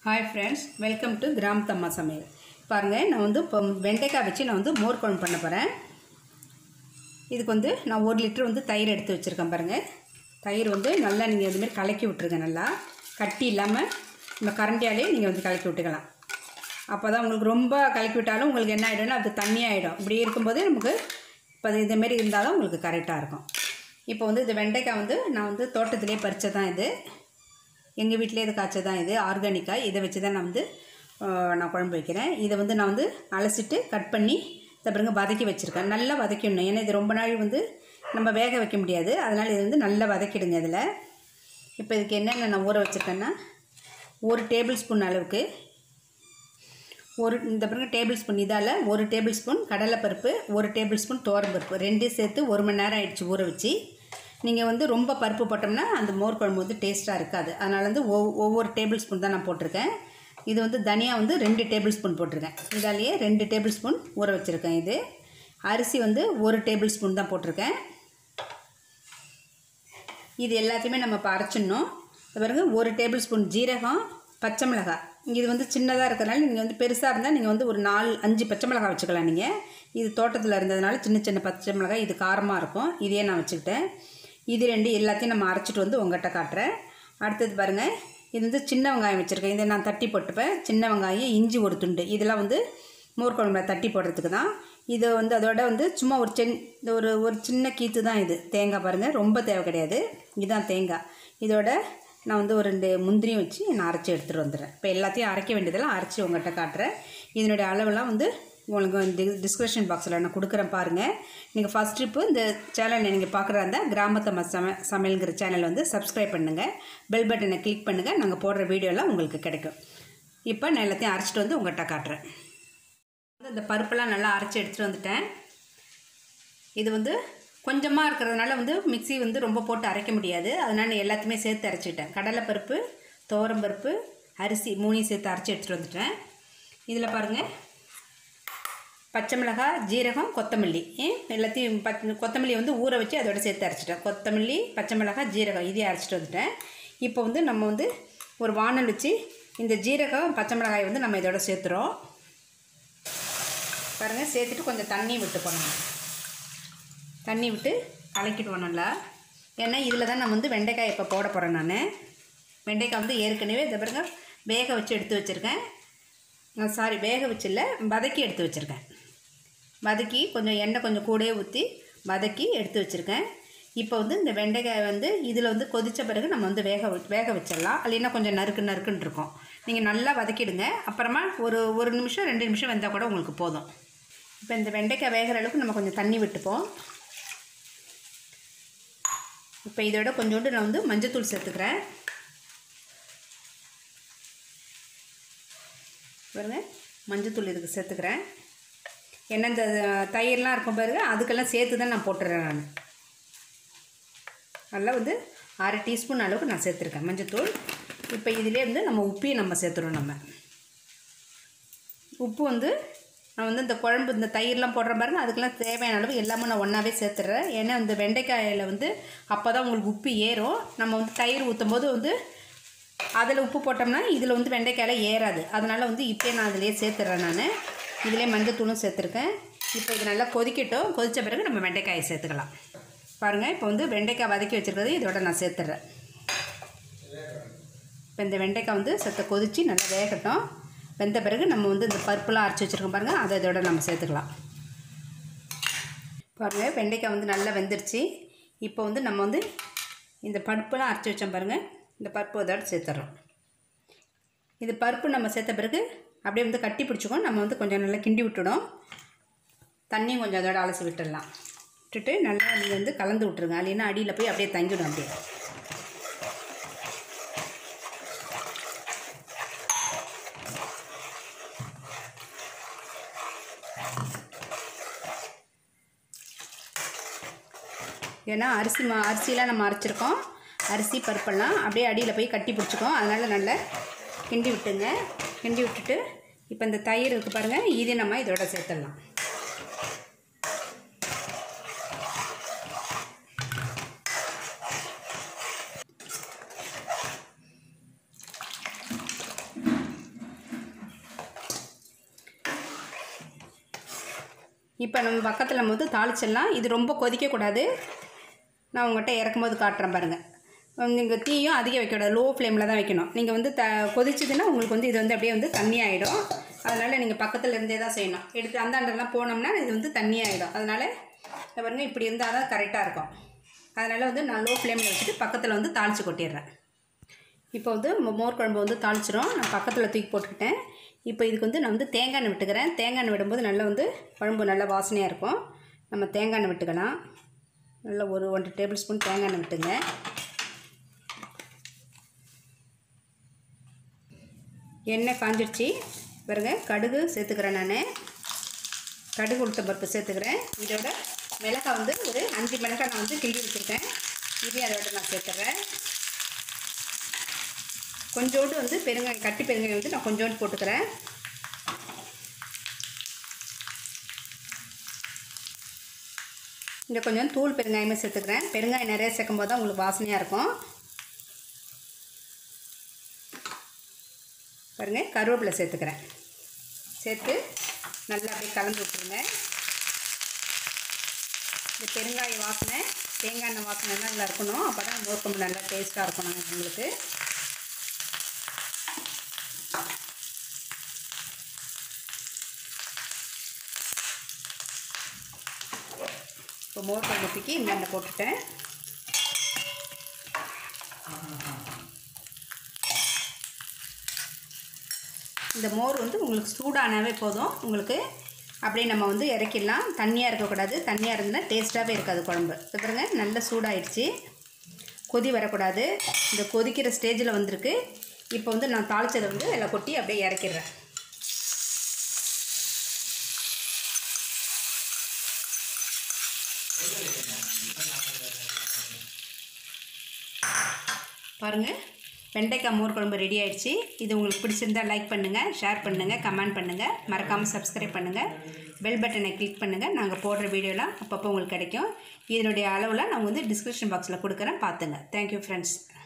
hi friends welcome to கிராமத்தம்மா சமையல் பாருங்கள் நான் வந்து இப்போ வெண்டைக்காய் வச்சு நான் வந்து மோர் குழம்பு பண்ண போகிறேன் இதுக்கு வந்து நான் ஒரு லிட்டர் வந்து தயிர் எடுத்து வச்சுருக்கேன் பாருங்கள் தயிர் வந்து நல்லா நீங்கள் இதுமாரி கலக்கி விட்ருங்க நல்லா கட்டி இல்லாமல் இந்த கரண்டியாலே நீங்கள் வந்து கலக்கி விட்டுக்கலாம் அப்போ தான் உங்களுக்கு ரொம்ப கலக்கி விட்டாலும் உங்களுக்கு என்ன ஆகிடும்னா அது தண்ணியாகிடும் இப்படி இருக்கும்போதே நமக்கு இப்போ இது இதேமாரி இருந்தால் தான் உங்களுக்கு கரெக்டாக இருக்கும் இப்போ வந்து இது வெண்டைக்காய் வந்து நான் வந்து தோட்டத்திலே பறிச்சது தான் இது எங்கள் வீட்டிலே இது காய்ச்சது தான் இது ஆர்கானிக்காக இதை வச்சு தான் நான் வந்து ஆஹ், நான் குழம்பு வைக்கிறேன் இதை வந்து நான் வந்து அலசிட்டு கட் பண்ணி இதை பிறகு வதக்கி வச்சுருக்கேன் நல்லா வதக்கிடணும் ஏன்னா இது ரொம்ப நாள் வந்து நம்ம வேக வைக்க முடியாது அதனால் இது வந்து நல்லா வதக்கிடுங்க இதில் இப்போ இதுக்கு என்னென்ன நான் ஊற வச்சுருக்கேன்னா ஒரு டேபிள் ஸ்பூன் அளவுக்கு ஒரு இந்த பிறகு டேபிள் ஸ்பூன் இதால் ஒரு டேபிள் ஸ்பூன் கடலைப்பருப்பு ஒரு டேபிள் ஸ்பூன் பருப்பு ரெண்டையும் சேர்த்து ஒரு மணி நேரம் ஆயிடுச்சு ஊற வச்சு நீங்கள் வந்து ரொம்ப பருப்பு போட்டோம்னா அந்த மோர் குழம்பு வந்து டேஸ்ட்டாக இருக்காது அதனால் வந்து ஒவ் ஒவ்வொரு டேபிள் ஸ்பூன் தான் நான் போட்டிருக்கேன் இது வந்து தனியா வந்து ரெண்டு டேபிள் ஸ்பூன் போட்டிருக்கேன் இதாலேயே ரெண்டு டேபிள் ஸ்பூன் ஊற வச்சுருக்கேன் இது அரிசி வந்து ஒரு டேபிள் ஸ்பூன் தான் போட்டிருக்கேன் இது எல்லாத்தையுமே நம்ம இப்போ அரைச்சிடணும் இது பாருங்க ஒரு டேபிள் ஸ்பூன் ஜீரகம் பச்சை மிளகாய் இது வந்து சின்னதாக இருக்கிறனால நீங்கள் வந்து பெருசாக இருந்தால் நீங்கள் வந்து ஒரு நாலு அஞ்சு பச்சை மிளகாய் வச்சுக்கலாம் நீங்கள் இது தோட்டத்தில் இருந்ததுனால சின்ன சின்ன பச்சை மிளகாய் இது காரமாக இருக்கும் இதே நான் வச்சுக்கிட்டேன் இது ரெண்டு எல்லாத்தையும் நம்ம அரைச்சிட்டு வந்து உங்கள்கிட்ட காட்டுறேன் அடுத்தது பாருங்கள் இது வந்து சின்ன வெங்காயம் வச்சுருக்கேன் இதை நான் தட்டி போட்டுப்பேன் சின்ன வெங்காயம் இஞ்சி ஒரு துண்டு இதெல்லாம் வந்து மோர் குழம்புல தட்டி போடுறதுக்கு தான் இது வந்து அதோட வந்து சும்மா ஒரு சென் இந்த ஒரு ஒரு சின்ன கீத்து தான் இது தேங்காய் பாருங்கள் ரொம்ப தேவை கிடையாது இதுதான் தேங்காய் இதோட நான் வந்து ஒரு ரெண்டு முந்திரியும் வச்சு நான் அரைச்சி எடுத்துகிட்டு வந்துடுறேன் இப்போ எல்லாத்தையும் அரைக்க வேண்டியதெல்லாம் அரைச்சி உங்கள்கிட்ட காட்டுறேன் இதனுடைய அளவெல்லாம் வந்து உங்களுக்கு டி டிஸ்கிரிப்ஷன் பாக்ஸில் நான் கொடுக்குறேன் பாருங்கள் நீங்கள் ஃபஸ்ட் ட்ரிப்பு இந்த சேனலை நீங்கள் பார்க்குறா இருந்தால் கிராமத்தம்ம சம சமையலுங்கிற சேனல் வந்து சப்ஸ்கிரைப் பண்ணுங்கள் பெல் பட்டனை கிளிக் பண்ணுங்கள் நாங்கள் போடுற வீடியோலாம் உங்களுக்கு கிடைக்கும் இப்போ நான் எல்லாத்தையும் அரைச்சிட்டு வந்து உங்கள்கிட்ட காட்டுறேன் வந்து இந்த பருப்பெல்லாம் நல்லா அரைச்சி எடுத்துகிட்டு வந்துட்டேன் இது வந்து கொஞ்சமாக இருக்கிறதுனால வந்து மிக்ஸி வந்து ரொம்ப போட்டு அரைக்க முடியாது அதனால் நான் எல்லாத்தையுமே சேர்த்து அரைச்சிட்டேன் கடலைப்பருப்பு துவரம்பருப்பு அரிசி மூணையும் சேர்த்து அரைச்சி எடுத்துகிட்டு வந்துட்டேன் இதில் பாருங்கள் பச்சை மிளகாய் ஜீரகம் கொத்தமல்லி ஏன் எல்லாத்தையும் பச் கொத்தமல்லி வந்து ஊற வச்சு அதோட சேர்த்து அரைச்சிட்டேன் கொத்தமல்லி பச்சை மிளகாய் ஜீரகம் இதையும் அரைச்சிட்டு வந்துட்டேன் இப்போ வந்து நம்ம வந்து ஒரு வானல் வச்சு இந்த ஜீரகம் பச்சை மிளகாய் வந்து நம்ம இதோட சேர்த்துறோம் பாருங்கள் சேர்த்துட்டு கொஞ்சம் தண்ணி விட்டு போனோம் தண்ணி விட்டு கலக்கிடுவோம் நல்லா ஏன்னா இதில் தான் நான் வந்து வெண்டைக்காய் இப்போ போட போகிறேன் நான் வெண்டைக்காய் வந்து ஏற்கனவே இதை பாருங்க வேக வச்சு எடுத்து வச்சுருக்கேன் சாரி வேக வச்சில்ல வதக்கி எடுத்து வச்சுருக்கேன் வதக்கி கொஞ்சம் எண்ணெய் கொஞ்சம் கூடயே ஊற்றி வதக்கி எடுத்து வச்சுருக்கேன் இப்போ வந்து இந்த வெண்டைக்காய் வந்து இதில் வந்து கொதித்த பிறகு நம்ம வந்து வேக வ- வேக வச்சிடலாம் இல்லைன்னா கொஞ்சம் நறுக்கு நறுக்குன்னு இருக்கும் நீங்கள் நல்லா வதக்கிடுங்க அப்புறமா ஒரு ஒரு நிமிஷம் ரெண்டு நிமிஷம் வெந்தால் கூட உங்களுக்கு போதும் இப்போ இந்த வெண்டைக்காய் வேகிற அளவுக்கு நம்ம கொஞ்சம் தண்ணி விட்டுப்போம் இப்போ இதோட கொஞ்சோண்டு நான் வந்து மஞ்சத்தூள் சேர்த்துக்கிறேன் பாருங்க மஞ்சத்தூள் இதுக்கு சேர்த்துக்கிறேன் ஏன்னா இந்த தயிர்லாம் இருக்கும் பாருங்க அதுக்கெல்லாம் சேர்த்து தான் நான் போட்டுறேன் நான் நல்லா வந்து அரை டீஸ்பூன் அளவுக்கு நான் சேர்த்துருக்கேன் மஞ்சத்தூள் இப்போ இதிலே வந்து நம்ம உப்பையும் நம்ம சேர்த்துறோம் நம்ம உப்பு வந்து நான் வந்து இந்த குழம்பு இந்த தயிர்லாம் போடுற பாருங்க அதுக்கெல்லாம் தேவையான அளவு எல்லாமே நான் ஒன்றாவே சேர்த்துறேன் ஏன்னா இந்த வெண்டைக்காயில் வந்து அப்போ தான் உங்களுக்கு உப்பு ஏறும் நம்ம வந்து தயிர் ஊற்றும் போது வந்து அதில் உப்பு போட்டோம்னா இதில் வந்து வெண்டைக்காயில் ஏறாது அதனால் வந்து இப்போயே நான் அதிலே சேர்த்துறேன் நான் இதிலே மஞ்சத்தூளும் சேர்த்துருக்கேன் இப்போ இது நல்லா கொதிக்கட்டும் கொதித்த பிறகு நம்ம வெண்டைக்காயை சேர்த்துக்கலாம் பாருங்கள் இப்போ வந்து வெண்டைக்காய் வதக்கி வச்சுருக்கிறது இதோட நான் சேர்த்துறேன் இப்போ இந்த வெண்டைக்காய் வந்து சத்த கொதித்து நல்லா வேகட்டும் வெந்த பிறகு நம்ம வந்து இந்த பருப்புலாம் அரைச்சி வச்சுருக்கோம் பாருங்கள் அதை இதோட நம்ம சேர்த்துக்கலாம் பாருங்கள் வெண்டைக்காய் வந்து நல்லா வெந்துருச்சு இப்போ வந்து நம்ம வந்து இந்த பருப்புலாம் அரைச்சி வச்சோம் பாருங்கள் இந்த பருப்பு இதோட சேர்த்துறோம் இது பருப்பு நம்ம சேர்த்த பிறகு அப்படியே வந்து கட்டி பிடிச்சிக்கும் நம்ம வந்து கொஞ்சம் நல்லா கிண்டி விட்டுடும் தண்ணியும் கொஞ்சம் அதோட அலசி விட்டுடலாம் விட்டுட்டு நல்லா நீங்கள் வந்து கலந்து விட்ருங்க இல்லைன்னா அடியில் போய் அப்படியே தங்கிடும் அப்படியே ஏன்னா அரிசி மா அரிசிலாம் நம்ம அரைச்சிருக்கோம் அரிசி பருப்பெல்லாம் அப்படியே அடியில் போய் கட்டி பிடிச்சிக்கும் அதனால் நல்லா கிண்டி விட்டுங்க கிண்டி விட்டுட்டு இப்போ இந்த தயிர் இருக்குது பாருங்கள் இது நம்ம இதோட சேர்த்துடலாம் இப்போ நம்ம பக்கத்தில் நம்ம வந்து தாளிச்சிடலாம் இது ரொம்ப கொதிக்கக்கூடாது நான் உங்கள்கிட்ட இறக்கும் போது காட்டுறேன் பாருங்கள் நீங்கள் தீயும் அதிகம் வைக்கக்கூடாது லோ ஃப்ளேமில் தான் வைக்கணும் நீங்கள் வந்து த கொதிச்சதுன்னா உங்களுக்கு வந்து இது வந்து அப்படியே வந்து தண்ணி ஆகிடும் அதனால் நீங்கள் பக்கத்தில் இருந்தே தான் செய்யணும் எடுத்து அந்தாண்டெல்லாம் போனோம்னா இது வந்து தண்ணி ஆகிடும் அதனால் இதை பாருங்க இப்படி இருந்தால் தான் கரெக்டாக இருக்கும் அதனால் வந்து நான் லோ ஃப்ளேமில் வச்சுட்டு பக்கத்தில் வந்து தாளித்து கொட்டிடுறேன் இப்போ வந்து மோ- மோர் குழம்பு வந்து தாளிச்சிரும் நான் பக்கத்தில் தூக்கி போட்டுக்கிட்டேன் இப்போ இதுக்கு வந்து நான் வந்து தேங்காய் எண்ணெய் விட்டுக்கிறேன் தேங்காய் எண்ணெய் விடும்போது நல்லா வந்து குழம்பு நல்லா வாசனையாக இருக்கும் நம்ம தேங்காய் எண்ணெய் விட்டுக்கலாம் நல்லா ஒரு ஒன்றரை டேபிள் ஸ்பூன் தேங்காய் எண்ணெய் விட்டுங்க எண்ணெய் காஞ்சிடுச்சு பாருங்க கடுகு சேர்த்துக்கிறேன் நான் கடுகு உளுத்த பருப்பு சேர்த்துக்கிறேன் இதோட மிளகாய் வந்து ஒரு அஞ்சு மிளகாய் நான் வந்து கிள்ளி வச்சுருக்கேன் இதையும் அதோட நான் சேர்த்துறேன் கொஞ்சோண்டு வந்து பெருங்காயம் கட்டி பெருங்காயம் வந்து நான் கொஞ்சோண்டு போட்டுக்கிறேன் இங்கே கொஞ்சம் தூள் பெருங்காயமே சேர்த்துக்கிறேன் பெருங்காயம் நிறைய சேர்க்கும் போது தான் உங்களுக்கு வாசனையாக இருக்கும் பாருங்க கருவேப்பிலை சேர்த்துக்கிறேன் சேர்த்து நல்லா அப்படியே கலந்து விட்டுருங்க இந்த பெருங்காய வாசனை தேங்காய் எண்ணெய் வாசனை எல்லாம் நல்லா இருக்கணும் அப்போ தான் மோர்க்கம்பு நல்லா டேஸ்ட்டாக இருக்கணும் உங்களுக்கு இப்போ மோர் குழம்பு தூக்கி இந்த எண்ணெய் போட்டுட்டேன் இந்த மோர் வந்து உங்களுக்கு சூடானாவே போதும் உங்களுக்கு அப்படியே நம்ம வந்து இறக்கிடலாம் தண்ணியாக இருக்கக்கூடாது தண்ணியாக இருந்தால் டேஸ்ட்டாகவே இருக்காது குழம்பு இது பாருங்க நல்ல சூடாயிடுச்சு கொதி வரக்கூடாது இந்த கொதிக்கிற ஸ்டேஜில் வந்திருக்கு இப்போ வந்து நான் தாளிச்சதை வந்து எல்லாம் கொட்டி அப்படியே இறக்கிடுறேன் பாருங்கள் வெண்டைக்காய் மோர் குழம்பு ரெடி ஆயிடுச்சு இது உங்களுக்கு பிடிச்சிருந்தா லைக் பண்ணுங்கள் ஷேர் பண்ணுங்கள் கமெண்ட் பண்ணுங்கள் மறக்காமல் சப்ஸ்கிரைப் பண்ணுங்கள் பெல் பட்டனை கிளிக் பண்ணுங்கள் நாங்கள் போடுற வீடியோலாம் அப்பப்போ உங்களுக்கு கிடைக்கும் இதனுடைய அளவுலாம் நான் வந்து டிஸ்கிரிப்ஷன் பாக்ஸில் கொடுக்குறேன் பார்த்துங்க தேங்க்யூ ஃப்ரெண்ட்ஸ்